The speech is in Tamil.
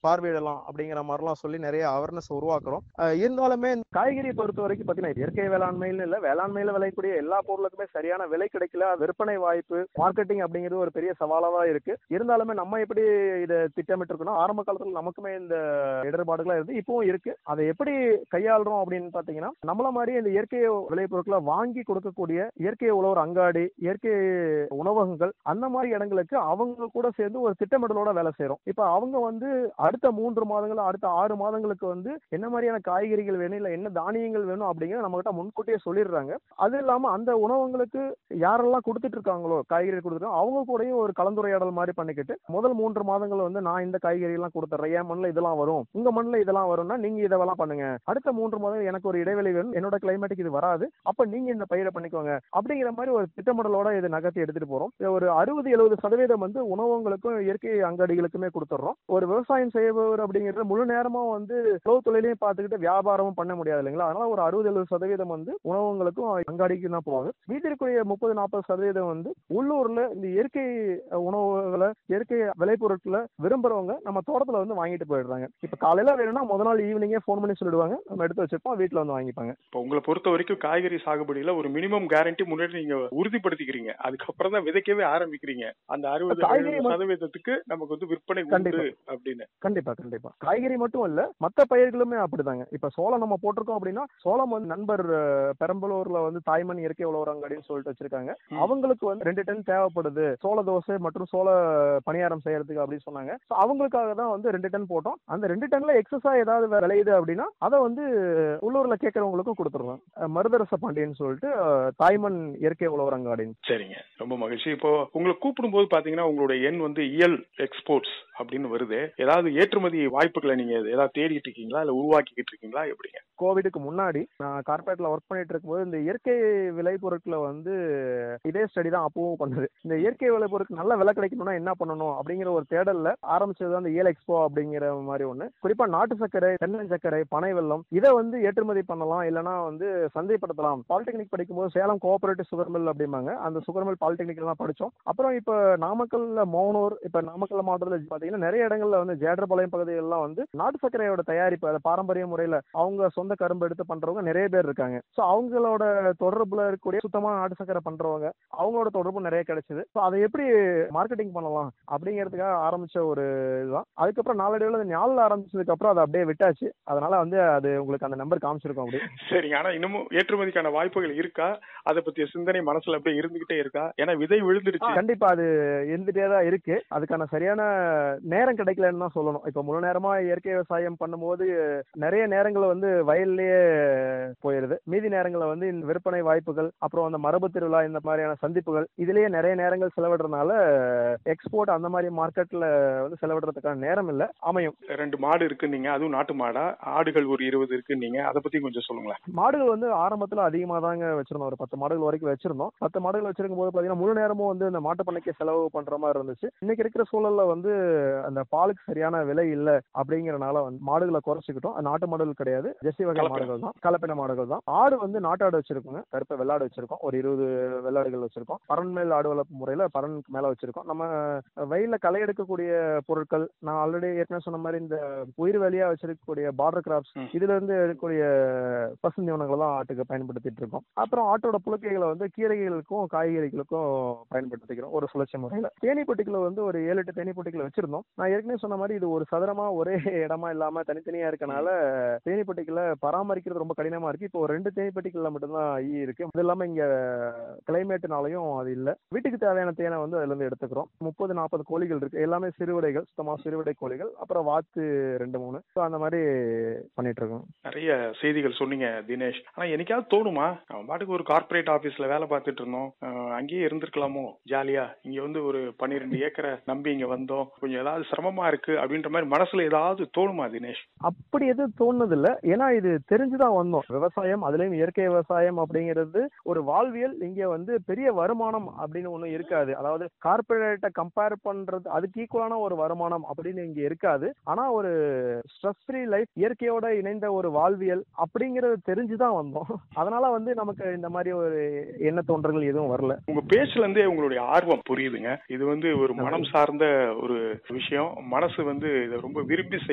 பார்வையிடலாம் அப்படிங்கிற மாதிரிலாம் சொல்லி நிறைய அவேர்னஸ் உருவாக்குறோம் அஹ் இருந்தாலுமே இந்த காய்கறியை பொறுத்த வரைக்கும் பார்த்தீங்கன்னா இயற்கை வேளாண்மையில இல்ல வேளாண்மையில விளையக்கூடிய எல்லா பொருளுக்குமே சரியான விலை கிடைக்கல விற்பனை வாய்ப்பு மார்க்கெட்டிங் அப்படிங்கிறது ஒரு பெரிய சவாலா தான் இருக்கு இருந்தாலுமே நம்ம எப்படி இதை திட்டமிட்டு இருக்கணும் ஆரம்ப காலத்துல நமக்குமே இந்த இடர்பாடுகளா இருந்து இப்பவும் இருக்கு அதை எப்படி கையாளுறோம் அப்படின்னு பாத்தீங்கன்னா நம்மள மாதிரி இந்த இயற்கை விளைபொருட்களை வாங்கி கொடுக்கக்கூடிய இயற்கை உழவர் அங்காடி இயற்கை உணவகங்கள் அந்த மாதிரி இடங்களுக்கு அவங்க கூட சேர்ந்து ஒரு திட்டமிடலோட வேலை செய்யறோம் இப்ப அவங்க வந்து அடுத்த மூன்று மாதங்கள் அடுத்த ஆறு மாதங்களுக்கு வந்து என்ன மாதிரியான காய்கறிகள் வேணும் இல்ல என்ன தானியங்கள் வேணும் அப்படிங்கறத நம்ம கிட்ட முன்கூட்டியே சொல்லிடுறாங்க அது இல்லாம அந்த உணவங்களுக்கு யாரெல்லாம் கொடுத்துட்டு இருக்காங்களோ காய்கறி கொடுத்துருக்காங்க அவங்க கூடயும் ஒரு கலந்துரையாடல் மாதிரி பண்ணிக்கிட்டு முதல் மூன்று மாதங்கள் வந்து நான் இந்த காய்கறி எல்லாம் கொடுத்துட்றேன் என் மண்ணில் இதெல்லாம் வரும் உங்க மண்ணில் இதெல்லாம் வரும்னா நீங்க இதெல்லாம் பண்ணுங்க அடுத்த மூன்று மாதம் எனக்கு ஒரு இடைவெளி வேணும் என்னோட கிளைமேட்டுக்கு இது வராது அப்ப நீங்க இந்த பயிரை பண்ணிக்கோங்க அப்படிங்கிற மாதிரி ஒரு திட்டமிடலோட இதை நகர்த்தி எடுத்துட்டு போறோம் இது ஒரு அறுபது எழுபது சதவீதம் வந்து உணவகங்களுக்கும் இயற்கை அங்காடிகளுக்குமே கொடுத்துட்றோம் ஒரு விவசாயம் செய்பவர் அப்படிங்கிறது முழு நேரமா வந்து உழவு தொழிலையும் பார்த்துக்கிட்டு வியாபாரமும் பண்ண முடியாது இல்லைங்களா அதனால ஒரு அறுபது எழுபது சதவீதம் வந்து உணவகங்களுக்கும் அங்காடிக்கும் தான் போவாங்க மீதி இருக்கக்கூடிய முப்பது நாற்பது சதவீதம் வந்து உள்ளூர்ல இந்த இயற்கை உணவுகளை இயற்கை விளைபொருட்களை விரும்புறவங்க நம்ம தோட்டத்துல வந்து வாங்கிட்டு போயிடுறாங்க இப்ப காலையில வேணும்னா முத நாள் ஈவினிங்கே ஃபோன் பண்ணி சொல்லிடுவாங்க நம்ம எடுத்து வச்சிருப்போம் வீட்டுல வந்து வாங்கிப்பாங்க இப்போ உங்களை பொறுத்த வரைக்கும் காய்கறி சாகுபடியில ஒரு மினிமம் கேரண்டி முன்னாடி நீங்க உறுதிப்படுத்திக்கிறீங்க அதுக்கப்புறம் தான் விதைக்கவே ஆரம்பிக்கிறீங்க அந்த அறுபது காய்கறி எழுபது மட்- சதவீதத்துக்கு நமக்கு வந்து விற்பனை கண்டிப்பா. உண்டு அப்படின்னு கண்டிப்பா கண்டிப்பா காய்கறி மட்டும் இல்ல மத்த பயிர்களுமே அப்படிதாங்க இப்ப சோளம் நம்ம போட்டிருக்கோம் அப்படின்னா சோளம் வந்து நண்பர் அஹ், பெரம்பலூர்ல வந்து தாய்மண் இயற்கை உழவர் அங்காடின்னு சொல்லிட்டு வச்சிருக்காங்க ம். அவங்களுக்கு வந்து ரெண்டு டன் தேவைப்படுது சோள தோசை மற்றும் சோள பணியாரம் செய்யறதுக்கு அப்படின்னு சொன்னாங்க So அவங்களுக்காக தான் வந்து ரெண்டு டன் போட்டோம் அந்த ரெண்டு டன்ல எக்ஸஸா ஏதாவது வே- விளையுது அப்படின்னா அதை வந்து உள்ளூர்ல கேட்கறவங்களுக்கும் கொடுத்துருவோம் அஹ், மருதரச பாண்டியன்னு சொல்லிட்டு அஹ், தாய்மண் இயற்கை உழவர் அங்காடின்னு சரிங்க ரொம்ப மகிழ்ச்சி இப்போ உங்களை கூப்பிடும்போது பாத்தீங்கன்னா உங்களுடைய எண் வந்து இயல் எக்ஸ்போர்ட்ஸ் அப்படின்னு வருது ஏதாவது ஏற்றுமதி வாய்ப்புகளை நீங்க ஏதாவது தேடிட்டு இருக்கீங்களா இல்ல உருவாக்கிக்கிட்டு இருக்கீங்களா எப்படிங்க கோவிடுக்கு முன்னாடி நான் கார்பரேட்ல ஒர்க் பண்ணிட்டு இருக்கும்போது இந்த இயற்கை விளைபொருட்களை வந்து இதே ஸ்டடி தான் அப்பவும் பண்ணது இந்த இயற்கை விளைபொருட்கள் நல்ல விலை கிடைக்கணும்னா என்ன பண்ணணும் அப்படிங்கிற ஒரு தேடல்ல ஆரம்பிச்சது தான் இந்த ஏல் எக்ஸ்போ அப்படிங்கிற மாதிரி ஒண்ணு குறிப்பா நாட்டு சர்க்கரை தென்னஞ்சக்கரை பனை வெல்லம் இதை வந்து ஏற்றுமதி பண்ணலாம் இல்லைன்னா வந்து சந்தைப்படுத்தலாம் பாலிடெக்னிக் படிக்கும்போது சேலம் கோஆபரேட்டிவ் சுகர் மில் அப்படிம்பாங்க அந்த சுகர் மில் பாலிடெக்னிக் தான் படிச்சோம் அப்புறம் இப்ப நாமக்கல்ல மோனூர் இப்ப நாமக்கல் மாவட்டத்தில் பாத்தீங்கன்னா நிறைய இடங்கள்ல வந்து ஜேடர்பாளையம் பகுதிகளெல்லாம் வந்து நாட்டு சர்க்கரையோட தயாரிப்பு அதை பாரம்பரிய முறையில அவங்க சொந்த கரும்பு எடுத்து பண்றவங்க நிறைய பேர் இருக்காங்க ஸோ அவங்களோட தொடர்புல இருக்கக்கூடிய சுத்தமான நாட்டு சர்க்கரை பண்றவங்க அவங்களோட தொடர்பு நிறைய கிடைச்சது ஸோ அதை எப்படி மார்க்கெட்டிங் பண்ணலாம் அப்படிங்கிறதுக்காக ஆரம்பிச்ச ஒரு இதுதான் அதுக்கப்புறம் நாளடைவில் அது ஞாலில் ஆரம்பிச்சதுக்கு அப்புறம் அதை அப்படியே விட்டாச்சு அதனால வந்து அது உங்களுக்கு அந்த நம்பர் காமிச்சிருக்கோம் அப்படி சரிங்க ஆனா இன்னமும் ஏற்றுமதிக்கான வாய்ப்புகள் இருக்கா அதை பத்திய சிந்தனை மனசுல அப்படியே இருந்துகிட்டே இருக்கா ஏன்னா விதை விழுந்துடுச்சு கண்டிப்பா அது இருந்துட்டே தான் இருக்கு அதுக்கான சரியான நேரம் கிடைக்கலன்னு தான் சொல்லணும் இப்ப முழு நேரமா இயற்கை விவசாயம் பண்ணும்போது நிறைய நேரங்கள் வந்து வயல்லயே போயிருது மீதி நேரங்களில் வந்து இந்த விற்பனை வாய்ப்புகள் அப்புறம் அந்த மரபு திருவிழா இந்த மாதிரியான சந்திப்புகள் இதுலயே நிறைய நேரங்கள் செலவிடுறதுனால எக்ஸ்போர்ட் அந்த மாதிரி மார்க்கெட்ல வந்து செலவிடுறதுக்கான நேரம் இல்ல அமையும் ரெண்டு மாடு இருக்குன்னீங்க அதுவும் நாட்டு மாடா ஆடுகள் ஒரு இருபது இருக்குன்னீங்க அதை பத்தி கொஞ்சம் சொல்லுங்களேன் மாடுகள் வந்து ஆரம்பத்துல அதிகமா தாங்க வச்சிருந்தோம் ஒரு பத்து மாடுகள் வரைக்கும் வச்சிருந்தோம் பத்து மாடுகள் வச்சிருக்கும் போது பாத்தீங்கன்னா முழு நேரமும் வந்து இந்த மாட்டு பண்ணைக்கு செலவு பண்ற மாதிரி இருந்துச்சு இன்னைக்கு இருக்கிற சூழல்ல வந்து அந்த பாலுக்கு சரியான விலை இல்ல அப்படிங்கறனால வந்து மாடுகளை குறைச்சிக்கிட்டோம் அது நாட்டு மாடுகள் கிடையாது ஜெர்சி வகை கலப்பின. மாடுகள் தான் கலப்பின மாடுகள் தான் ஆடு வந்து நாட்டாடு வச்சிருக்கோங்க கருப்பை வெள்ளாடு வச்சிருக்கோம் ஒரு இருபது வெள்ளாடுகள் வச்சிருக்கோம் பரன் மேல் ஆடு வளர்ப்பு முறையில பரனுக்கு மேல வச்சிருக்கோம் நம்ம வெயில களை எடுக்கக்கூடிய பொருட்கள் நான் ஆல்ரெடி ஏற்கனவே சொன்ன மாதிரி இந்த உயிர் வேலியா வச்சிருக்கக்கூடிய பார்டர் கிராப்ஸ் ம். இதுல இருந்து எடுக்கக்கூடிய பசுந்தீவனங்களை தான் ஆட்டுக்கு பயன்படுத்திட்டு இருக்கோம் அப்புறம் ஆட்டோட புழுக்கைகளை வந்து கீரைகளுக்கும் காய்கறிகளுக்கும் பயன்படுத்திக்கிறோம் ஒரு சுழற்சி முறையில தேனீப்பட்டிகளை வந்து ஒரு ஏழு எட்டு தேனீப்பட்டிகளை வச்சிருந்தோம் நான் ஏற்கனவே சொன்ன மாதிரி இது ஒரு சதுரமா ஒரே இடமா இல்லாம தனித்தனியா இருக்கனால தேனீப்பட்டிகளை பராமரிக்கிறது ரொம்ப கடினமா இருக்கு இப்போ ஒரு ரெண்டு தேனீப்பட்டிகள்ல மட்டும்தான் ஈ இருக்கு அது இல்லாம இங்க கிளைமேட்னாலையும் அது இல்ல வீட்டுக்கு தேவையான தேனை வந்து அதுல இருந்து எடுத்துக்கிறோம் முப்பது நாற்பது கோழிகள் இருக்கு எல்லாமே சிறுவிடைகள் சுத்தமா சிறுவிடை கோழிகள் அப்புறம் வாத்து ரெண்டு மூணு ஸோ அந்த மாதிரி பண்ணிட்டு இருக்கோம் நிறைய செய்திகள் சொன்னீங்க தினேஷ் ஆனா என்னைக்காவது தோணுமா நம்ம பாட்டுக்கு ஒரு கார்ப்பரேட் ஆபீஸ்ல வேலை பார்த்துட்டு இருந்தோம் அஹ் அங்கேயே இருந்திருக்கலாமோ ஜாலியா இங்க வந்து ஒரு பன்னிரெண்டு ஏக்கரை நம்பி இங்க வந்தோம் கொஞ்சம் ஏதாவது சிரமமா இருக்கு அப்படின்ற மாதிரி மனசுல ஏதாவது தோணுமா தினேஷ் அப்படி எதுவும் தோணுது இல்ல ஏன்னா இது தெரிஞ்சுதான் வந்தோம் விவசாயம் அதுலயும் இயற்கை விவசாயம் அப்படிங்கிறது ஒரு வாழ்வியல் இங்க வந்து பெரிய வருமானம் அப்படின்னு ஒண்ணும் இருக்காது அதாவது கார்பரேட்டை கம்பேர் பண்றது அதுக்கு ஈக்குவலான ஒரு வருமானம் அப்படின்னு இங்க இருக்காது ஆனா ஒரு ஸ்ட்ரெஸ் ஃப்ரீ லைஃப் இயற்கையோட இணைந்த ஒரு வாழ்வியல் அப்படிங்கறது தெரிஞ்சுதான் வந்தோம் அதனால வந்து நமக்கு இந்த மாதிரி ஒரு எண்ண தோன்றல்கள் எதுவும் வரல உங்க பேச்சுல இருந்தே உங்களுடைய ஆர்வம் புரியுதுங்க இது வந்து ஒரு மனம் சார்ந்த ஒரு விஷயம் மனசு வந்து இதை ரொம்ப விரும்பி செய்ய